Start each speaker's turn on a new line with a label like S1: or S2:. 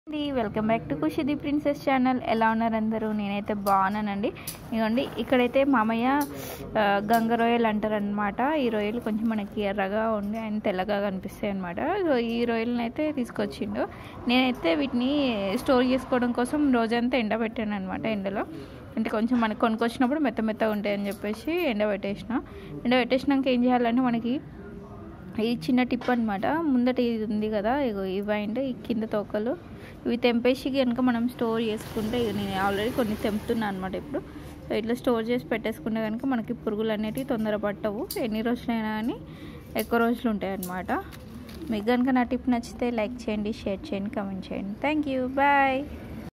S1: అండి welcome back to కుషిది princess channel ఎలా ఉన్నారు అందరూ నేనైతే బాగున్నానండి ఇదిగోండి ఇక్కడైతే మామయ్య ఆ, గంగ రొయ్యలు అంటారు అనమాట ఈ రొయ్యలు కొంచెం మనకి ఎర్రగా ఉండి అండ్ తెల్లగా కనిపిస్తాయి అనమాట సో ఈ రొయ్యలను అయితే తీసుకొచ్చిండు నేనైతే వీటిని స్టోర్ చేసుకోవడం కోసం రోజంతా ఎండబెట్టాను అనమాట ఎండలో అంటే కొంచెం మనకి కొనుక్కొచ్చినప్పుడు మెత్త మెత్తగా ఉంటాయని చెప్పేసి ఎండబెట్టేసిన ఎండబెట్టేసినాక ఏం చేయాలంటే మనకి ఇది చిన్న టిప్ అనమాట ముందట ఇది ఉంది కదా ఇగో ఇవ్వండి ఈ కింద తోకలు ఇవి తెంపేసి కనుక మనం స్టోర్ చేసుకుంటే ఇక నేను ఆల్రెడీ కొన్ని తెంపుతున్నాను అనమాట ఇప్పుడు సో ఇట్లా స్టోర్ చేసి పెట్టేసుకుంటే కనుక మనకి పురుగులు అనేటివి తొందర పట్టవు ఎన్ని రోజులైనా కానీ ఎక్కువ రోజులు ఉంటాయి అన్నమాట మీకు కనుక నా టిప్ నచ్చితే లైక్ చేయండి షేర్ చేయండి కమెంట్ చేయండి థ్యాంక్ యూ బాయ్